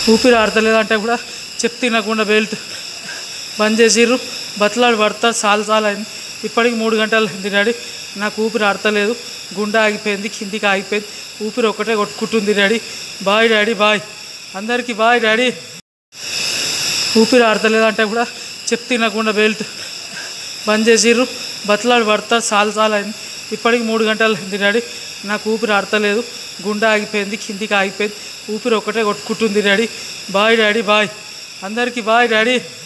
ఊపిరి ఆడతలేదంటే కూడా చెప్తే తినకుండా బెల్ట్ బంద్ చేసిర్రు బతలాడు పడతా చాలు చాలు అయింది ఇప్పటికి మూడు గంటలు అయింది డాడీ నాకు ఊపిరి ఆడతలేదు గుండె ఆగిపోయింది కిందికి ఆగిపోయింది ఊపిరి ఒకటే కొట్టుకుంటుంది డాడీ బాయ్ డాడీ బాయ్ అందరికీ బాయ్ డాడీ ఊపిరి ఆడతలేదంటే కూడా చెప్తే తినకుండా బెల్ట్ బంద్ చేసిర్రు బతలాడు పడతా చాలు చాలు అయింది ఇప్పటికి మూడు గంటలు అయింది డాడీ నాకు ఊపిరి ఆడతలేదు గుండె ఆగిపోయింది కిందికి ఆగిపోయింది ఊపిరి ఒకటే కొట్టుకుంటుంది డాడీ బాయ్ డాడీ బాయ్ అందరికీ బాయ్ డాడీ